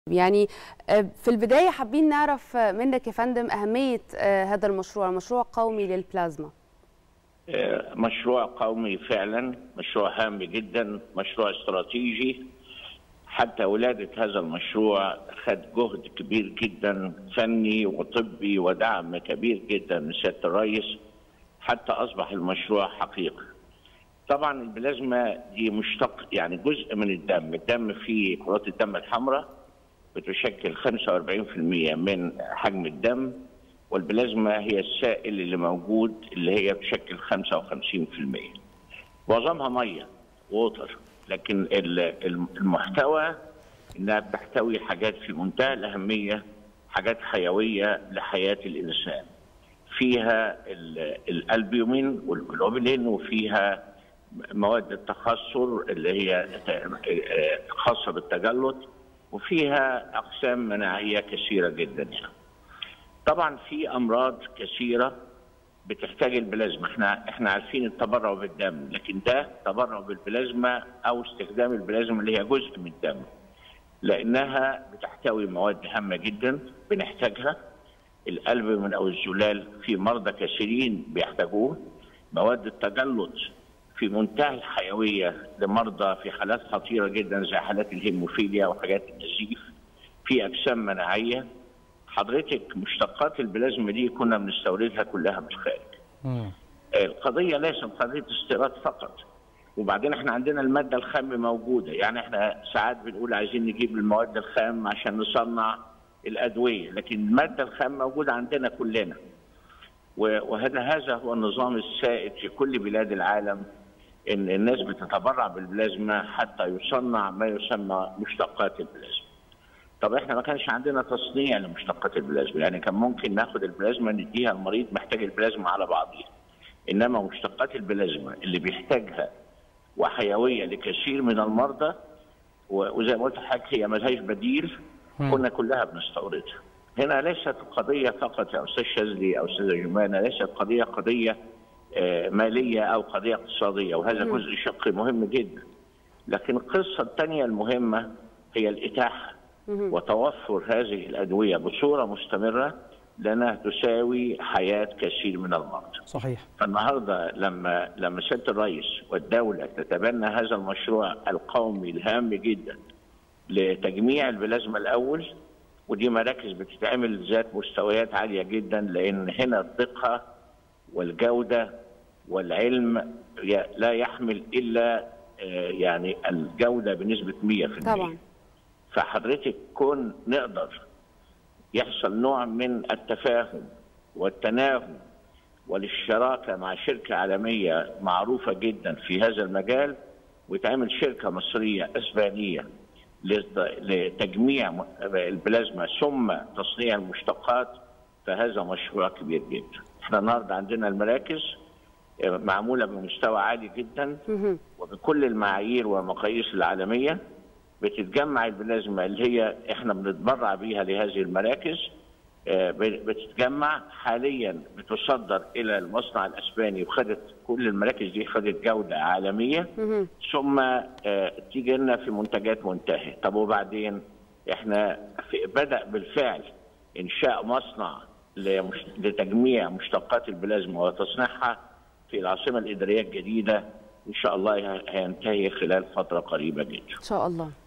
يعني في البداية حابين نعرف منك يا فندم أهمية هذا المشروع مشروع قومي للبلازما مشروع قومي فعلا مشروع هام جدا مشروع استراتيجي حتى ولادة هذا المشروع خد جهد كبير جدا فني وطبي ودعم كبير جدا من سيادة الرئيس حتى أصبح المشروع حقيقة طبعا البلازما دي مشتق يعني جزء من الدم الدم فيه كرات الدم الحمراء بتشكل 45% من حجم الدم والبلازما هي السائل اللي موجود اللي هي بتشكل 55% معظمها ميه ووتر لكن المحتوى انها بتحتوي حاجات في منتهى الاهميه حاجات حيويه لحياه الانسان فيها الالبيومين والجلوبولين وفيها مواد التخثر اللي هي خاصه بالتجلط وفيها اقسام مناعيه كثيره جدا يعني. طبعا في امراض كثيره بتحتاج البلازما احنا احنا عارفين التبرع بالدم لكن ده تبرع بالبلازما او استخدام البلازما اللي هي جزء من الدم لانها بتحتوي مواد هامه جدا بنحتاجها القلب من او الزلال في مرضى كثيرين بيحتاجوه مواد التجلط في منتهى الحيويه لمرضى في حالات خطيره جدا زي حالات الهيموفيليا وحاجات النزيف في اجسام مناعيه حضرتك مشتقات البلازما دي كنا بنستوردها كلها من الخارج. القضيه ليست قضيه استيراد فقط وبعدين احنا عندنا الماده الخام موجوده يعني احنا ساعات بنقول عايزين نجيب المواد الخام عشان نصنع الادويه لكن الماده الخام موجوده عندنا كلنا. وهذا هذا هو النظام السائد في كل بلاد العالم ان الناس بتتبرع بالبلازما حتى يصنع ما يسمى مشتقات البلازما. طب احنا ما كانش عندنا تصنيع لمشتقات البلازما يعني كان ممكن ناخد البلازما نديها المريض محتاج البلازما على بعضها. انما مشتقات البلازما اللي بيحتاجها وحيويه لكثير من المرضى وزي ما قلت لحضرتك هي ملهاش بديل كنا كلها بنستوردها. هنا ليست القضيه فقط يا استاذ شاذلي او استاذه جمانه ليست قضيه قضيه ماليه او قضيه اقتصاديه وهذا جزء شق مهم جدا. لكن القصه الثانيه المهمه هي الاتاحه وتوفر هذه الادويه بصوره مستمره لانها تساوي حياه كثير من المرضى. صحيح. فالنهارده لما لما سياده الرئيس والدوله تتبنى هذا المشروع القومي الهام جدا لتجميع البلازما الاول ودي مراكز بتتعمل ذات مستويات عاليه جدا لان هنا الدقه والجوده والعلم لا يحمل الا يعني الجوده بنسبه 100%. طبعا. فحضرتك كون نقدر يحصل نوع من التفاهم والتناغم والشراكه مع شركه عالميه معروفه جدا في هذا المجال وتعمل شركه مصريه اسبانيه لتجميع البلازما ثم تصنيع المشتقات فهذا مشروع كبير جدا. احنا النهارده عندنا المراكز معموله بمستوى عالي جدا وبكل المعايير والمقاييس العالميه بتتجمع البلازما اللي هي احنا بنتبرع بيها لهذه المراكز بتتجمع حاليا بتصدر الى المصنع الاسباني وخدت كل المراكز دي خدت جوده عالميه ثم تيجي لنا في منتجات منتهيه طب وبعدين احنا في بدا بالفعل انشاء مصنع لتجميع مشتقات البلازما وتصنيعها في العاصمه الاداريه الجديده ان شاء الله هينتهي خلال فتره قريبه جدا ان شاء الله